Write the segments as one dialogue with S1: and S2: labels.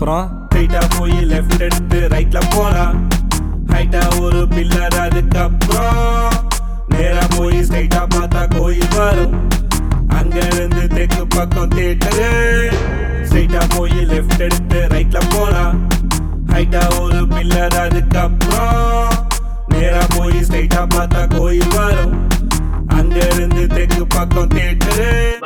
S1: அப்புறம்
S2: ஸ்ட்ரைட்டா போய் லெஃப்ட் எடுத்து ரைட்ல போலாம் ஹைட்டா ஒரு பில்லர் அதுக்கப்புறம் நேரா போய் ஸ்ட்ரைட்டா பார்த்தா கோயில் வரும் அங்க இருந்து தெற்கு பக்கம் தேட்டரு ஸ்ட்ரைட்டா போய் லெஃப்ட் எடுத்து ரைட்ல போலாம் ஹைட்டா ஒரு பில்லர் அதுக்கப்புறம் நேரா போய் ஸ்ட்ரைட்டா பார்த்தா கோயில் வரும் அங்க இருந்து தெற்கு பக்கம் தேட்டரு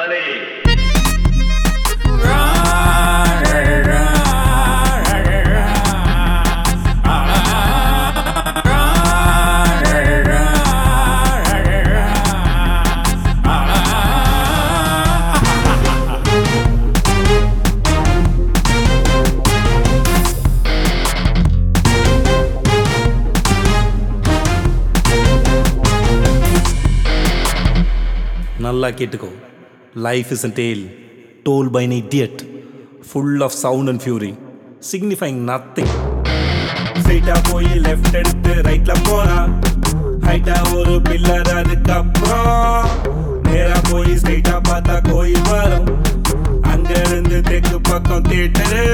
S1: நல்லா கேட்டுக்கோ life is a tale told by an idiot full of sound and fury signifying nothing
S2: ஸ்ட்ரைட்டா போய் லெஃப்ட் எடுத்து ரைட்ல போலாம் ஹைட்டா ஒரு பில்லர் அதுக்கப்புறம் நேரா போய் ஸ்ட்ரைட்டா பார்த்தா கோயில் வரும் அங்க இருந்து தெற்கு பக்கம் தேட்டரு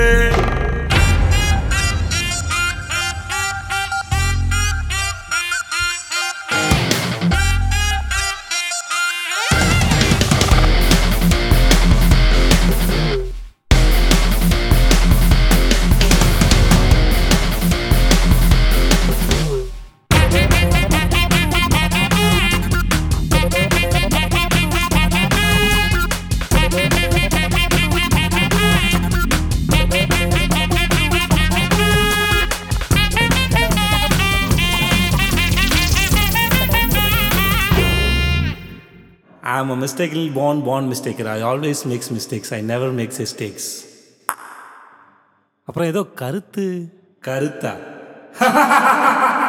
S1: ஐ ஆம் அ மிஸ்டேக்கில் born born mistaker I always makes mistakes I never makes mistakes அப்புறம் ஏதோ கருத்து
S2: கருத்தா